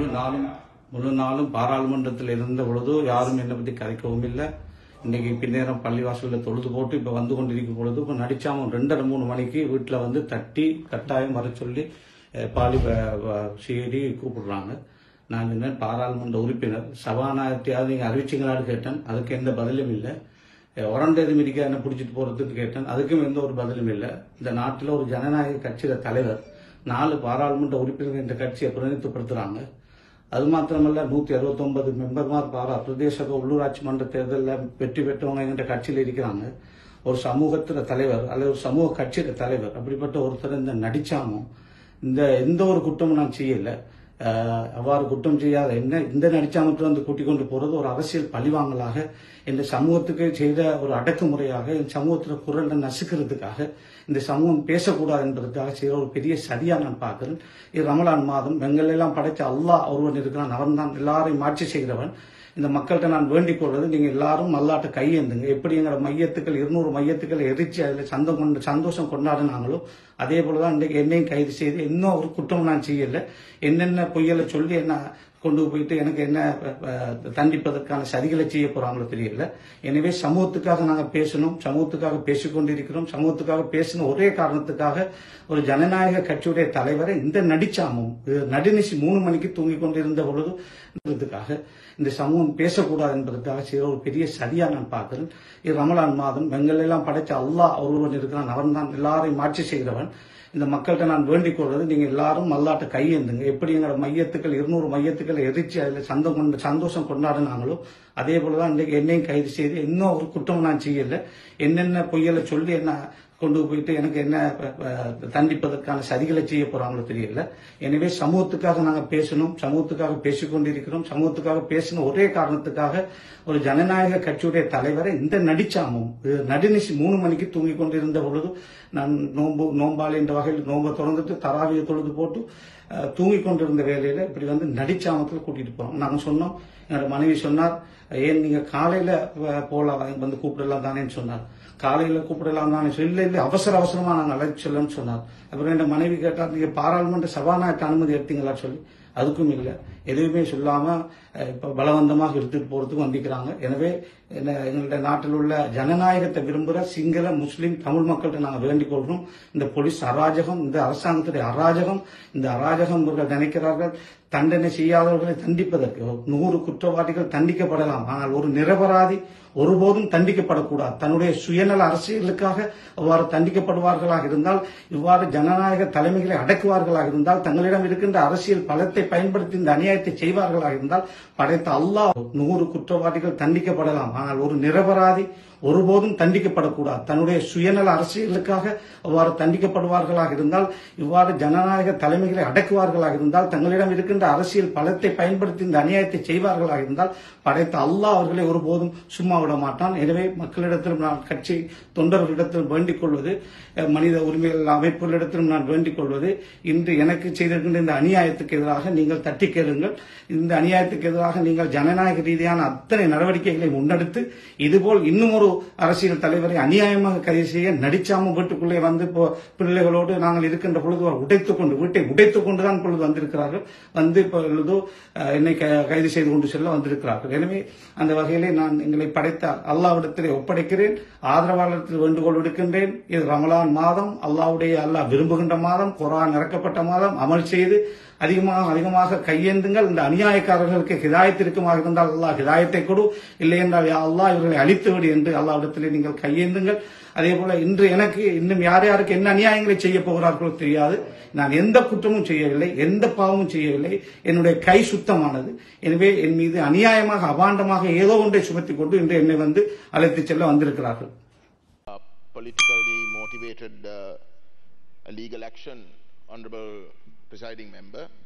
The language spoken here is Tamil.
முழு நாளும் முழு நாளும் பாராளுமன்றத்தில் இருந்த பொழுது யாரும் என்னை பத்தி கதைக்கவும் இல்லை இன்னைக்கு பின்னேரம் பள்ளிவாசலில் தொழுது போட்டு இப்ப வந்து கொண்டிருக்கும் பொழுது இப்ப நடிச்சாம ரெண்டரை மூணு மணிக்கு வீட்டுல வந்து தட்டி கட்டாயம் வர சொல்லி அஹ், பாலி சிஐடி கூப்பிடுறாங்க நான் என்ன பாராளுமன்ற உறுப்பினர் சபாநாயகத்தையாவது நீங்க அறிவிச்சிங்களான்னு கேட்டேன் அதுக்கு எந்த பதிலும் இல்லை உரண்டது மிதிக்க என்ன பிடிச்சிட்டு போறதுன்னு கேட்டேன் அதுக்கும் எந்த ஒரு பதிலும் இல்லை இந்த நாட்டில் ஒரு ஜனநாயக கட்சியில தலைவர் நாலு பாராளுமன்ற உறுப்பினர்கள் இந்த கட்சியை பிரதிநிதித்துவப்படுத்துறாங்க அது மாத்திரமல்ல நூத்தி அறுபத்தொன்பது மெம்பர்மார் பாரா பிரதேச உள்ளூராட்சி மன்ற தேர்தலில் வெற்றி பெற்றவங்க என்ற கட்சியில் இருக்கிறாங்க ஒரு சமூகத்துல தலைவர் அல்லது ஒரு சமூக கட்சியில தலைவர் அப்படிப்பட்ட ஒருத்தர் இந்த நடிச்சாமும் இந்த எந்த ஒரு குற்றமும் நான் செய்யல அஹ், அவ்வாறு குற்றம் செய்யாத என்ன இந்த நடிச்சாமத்தை வந்து கூட்டிக் கொண்டு போறது ஒரு அரசியல் பழிவாங்கலாக இந்த சமூகத்துக்கு செய்த ஒரு அடக்குமுறையாக இந்த சமூகத்துல குரலை நசுக்கிறதுக்காக இந்த சமூகம் பேசக்கூடாது என்பதற்காக செய்கிற ஒரு பெரிய சதியா நான் பார்க்கிறேன் இது ரமலான் மாதம் எங்கள் எல்லாம் படைச்ச அல்லாஹ் ஒருவன் இருக்கிறான் அவன் தான் எல்லாரையும் ஆட்சி செய்கிறவன் இந்த மக்கள்கிட்ட நான் வேண்டிக் கொள்வது நீங்க எல்லாரும் அல்லாட்ட கையேந்துங்க எப்படி எங்களோட மையத்துக்கள் இருநூறு மையத்துக்களை எரிச்சு அதுல சந்தம் கொண்டு சந்தோஷம் கொண்டாடினாங்களோ அதே போலதான் இன்றைக்கு என்னையும் கைது செய்து இன்னும் ஒரு குற்றம் நான் செய்யல என்னென்ன பொய்யலை சொல்லி என்ன கொண்டு போயிட்டு எனக்கு என்ன அஹ், அஹ், தண்டிப்பதற்கான சதிகளை செய்ய போறாங்களோ தெரியல எனவே சமூகத்துக்காக நாங்க பேசணும் சமூகத்துக்காக பேசிக்கொண்டிருக்கிறோம் சமூகத்துக்காக பேசின ஒரே காரணத்துக்காக ஒரு ஜனநாயக கட்சியுடைய தலைவரை இந்த நடிச்சாமும் இது நடுநிசி மூணு மணிக்கு தூங்கி கொண்டிருந்த பொழுது என்பதற்காக இந்த சமூகம் பேசக்கூடாது என்பதற்காக செய்கிற ஒரு பெரிய சதியா நான் பார்க்கிறேன் இது ரமலான் மாதம் எங்கள் எல்லாம் படைச்ச அல்லாஹ் ஒருவன் இருக்கிறான் அவன் தான் எல்லாரையும் ஆட்சி செய்கிறவன் இந்த மக்கள்கிட்ட நான் வேண்டிக் கொள்வது நீங்க எல்லாரும் அல்லாட்ட கையேந்துங்க எப்படி எங்களோட மையத்துக்கள் இருநூறு மையத்துக்களை எரிச்சு அதுல சந்தம் கொண்டு சந்தோஷம் கொண்டாடினாங்களோ அதே போலதான் இன்றைக்கு என்னையும் கைது செய்து இன்னும் ஒரு குற்றம் நான் செய்யல என்னென்ன பொய்யலை சொல்லி என்ன கொண்டு போயிட்டு எனக்கு என்ன அஹ், அஹ், தண்டிப்பதற்கான சதிகளை செய்ய போறாங்களோ தெரியல எனவே சமூகத்துக்காக நாங்க பேசணும் சமூகத்துக்காக பேசிக்கொண்டிருக்கிறோம் சமூகத்துக்காக பேசின ஒரே காரணத்துக்காக ஒரு ஜனநாயக கட்சியுடைய தலைவரை இந்த நடிச்சாமும் இது நடுநிசி மூணு மணிக்கு தூங்கி கொண்டிருந்த பொழுது நான் நோன்பு நோம்பாளி என்ற வகையில் நோன்பை தொடர்ந்துட்டு தராவியை தொழுது போட்டு அஹ், தூங்கிக் கொண்டிருந்த வேலையில இப்படி வந்து நடிச்சாமத்துல கூட்டிட்டு போறோம் நாங்க சொன்னோம் என்னோட மனைவி சொன்னார் ஏன் நீங்க காலையில அஹ், போலாம் வந்து கூப்பிடலாம் தானேன்னு சொன்னார் காலையில கூப்பிடலாம் தானே சொல்லி இல்ல இல்ல அவசர அவசரமா நாங்க அழைச்சு செல்லன்னு சொன்னார் அப்புறம் என் மனைவி கேட்டார் நீங்க பாராளுமன்ற சபாநாயகர் அனுமதி எடுத்தீங்களா சொல்லி அதுக்கும் இல்ல எதுவுமே சொல்லாம அஹ், இப்ப பலவந்தமாக எடுத்துட்டு போறதுக்கு வந்திருக்கிறாங்க எனவே என்ன, எங்களுடைய நாட்டில் உள்ள ஜனநாயகத்தை விரும்புகிற சிங்கள முஸ்லிம் தமிழ் மக்கள்கிட்ட நாங்கள் வேண்டிக் கொள்கிறோம் இந்த போலீஸ் அராஜகம் இந்த அரசாங்கத்துடைய அராஜகம் இந்த அராஜகம் இவர்கள் நினைக்கிறார்கள் தண்டனை செய்யாதவர்களை தண்டிப்பதற்கு நூறு குற்றவாளிகள் தண்டிக்கப்படலாம் ஆனால் ஒரு நிரபராதி ஒருபோதும் தண்டிக்கப்படக்கூடாது தன்னுடைய சுயநல அரசியலுக்காக அவ்வாறு தண்டிக்கப்படுவார்களாக இருந்தால் இவ்வாறு ஜனநாயக தலைமைகளை அடக்குவார்களாக இருந்தால் தங்களிடம் இருக்கின்ற அரசியல் பலத்தை பயன்படுத்தி இந்த அநியாயத்தை செய்வார்களாக இருந்தால் படைத்த அல்லாஹ் நூறு குற்றவாளிகள் தண்டிக்கப்படலாம் ஆனால் ஒரு நிரபராதி ஒருபோதும் தண்டிக்கப்படக்கூடாது தன்னுடைய சுயநல அரசியலுக்காக அவ்வாறு தண்டிக்கப்படுவார்களாக இருந்தால் இவ்வாறு ஜனநாயக தலைமைகளை அடக்குவார்களாக இருந்தால் தங்களிடம் இருக்கின்ற அரசியல் பலத்தை பயன்படுத்தி இந்த அநியாயத்தை செய்வார்களாக இருந்தால் படைத்த அல்லாஹ் அவர்களை ஒருபோதும் சும்மா விட மாட்டான் எனவே மக்களிடத்திலும் நான் கட்சி தொண்டர்களிடத்திலும் வேண்டிக் கொள்வது அஹ், மனித உரிமைகள் அமைப்புகளிடத்திலும் நான் வேண்டிக் கொள்வது இன்று எனக்கு செய்திருக்கின்ற இந்த அநியாயத்துக்கு எதிராக நீங்கள் தட்டி கேளுங்கள் இந்த அநியாயத்துக்கு எதிராக நீங்கள் ஜனநாயக ரீதியான அத்தனை நடவடிக்கைகளை முன்னெடுத்து இதுபோல் இன்னும் ஒரு அரசியல் தலைவரை அநியாயமாக கைது செய்ய நடிச்சாம வீட்டுக்குள்ளே வந்து இப்போ பிள்ளைகளோடு நாங்கள் இருக்கின்ற பொழுது உடைத்துக் கொண்டு வீட்டை உடைத்துக் கொண்டுதான் பொழுது வந்திருக்கிறார்கள் வந்து இப்பொழுதோ அஹ், என்னை க- கைது செய்து கொண்டு செல்ல வந்திருக்கிறார்கள் எனவே அந்த வகையிலே நான் எங்களை படைத்த அல்லாவிடத்திலே ஒப்படைக்கிறேன் ஆதரவாளத்தில் வேண்டுகோள் விடுக்கின்றேன் இது ரமலான் மாதம் அல்லாவுடைய அல்லாஹ் விரும்புகின்ற மாதம் குரான் இறக்கப்பட்ட மாதம் அமல் செய்து அதிகமாக அதிகமாக கையேந்துங்கள் இந்த அநியாயக்காரர்களுக்கு ஹிதாயத் இருக்குமாக இருந்தால் அல்லாஹ் ஹிதாயத்தை கொடு இல்லை என்றால் யா அல்லாஹ் இவர்களை அழித்து விடு என்று அல்லாவிடத்திலே நீங்கள் கையேந்துங்கள் அதே போல இன்று எனக்கு இன்னும் யார் யாருக்கு என்ன அநியாயங்களை செய்ய போகிறார்களோ தெரியாது நான் எந்த குற்றமும் செய்யவில்லை எந்த பாவமும் செய்யவில்லை என்னுடைய கை சுத்தமானது எனவே என் மீது அநியாயமாக அபாண்டமாக ஏதோ ஒன்றை சுமத்திக் கொண்டு இன்று என்னை வந்து அழைத்துச் செல்ல வந்திருக்கிறார்கள் uh, politically motivated uh, legal action, Honorable Presiding Member.